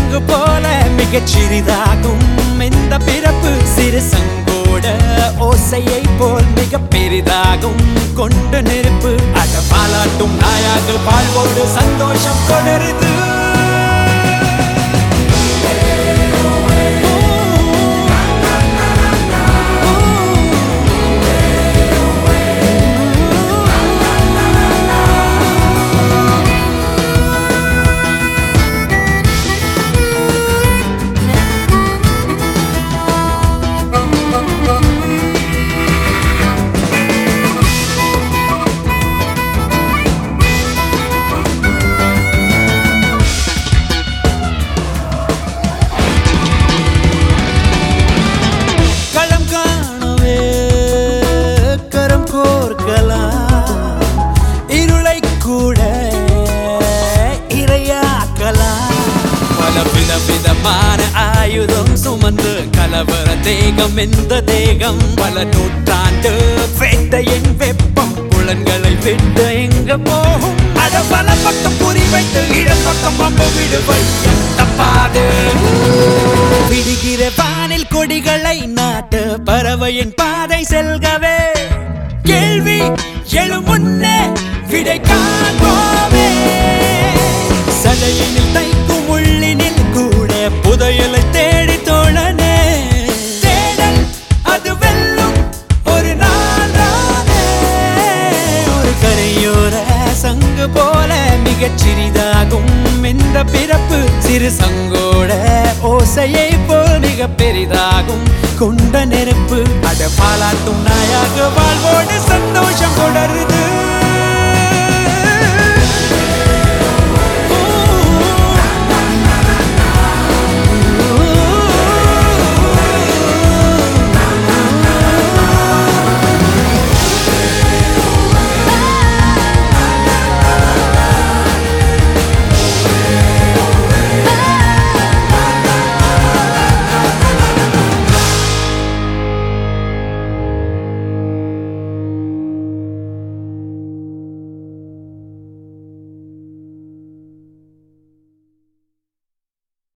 சங்கு போல மிகச் சிறிதாகும் இந்த பிறப்பு சிறு சங்கோட ஓசையை போல் மிக பெரிதாகும் கொண்டு நெருப்பு அட பாலாட்டும் நாயாக பால்வோடு சந்தோஷம் தொடருது களம் காணவே கரம் கோர்க்கலாம் இருளை கூட இரையாக்கலாம் பல வித விதமான ஆயுதம் சுமந்து கலவர தேகம் எந்த தேகம் பல நூற்றாண்டு வேட்டையின் வெப்பம் புலன்களை விட்டு எங்க போகும் அட பல பக்கம் குறி வைத்து இடம் பக்கம் பம்பு விடுவை தப்பாது விடுகிற வானில் கொடிகளை நாட்டு பறவையின் பாதை செல்கவே கேள்வி எழும் முன்னே விடை காண்போமே சடையினில் தைக்கும் உள்ளினில் கூட புதையலை தேடி தோழனே தேடல் அது வெல்லும் ஒரு நாள் தானே. ஒரு கரையோர சங்கு போல மிகச் சிறிதாகும் இந்த பிறப்பு சிறு சங்கோட ஓசையை போல் மிக பெரிதாகும் கொண்ட நெருப்பு அட பாலாட்டும் நாயாக வாழ்வோடு சந்தோஷம் தொடருது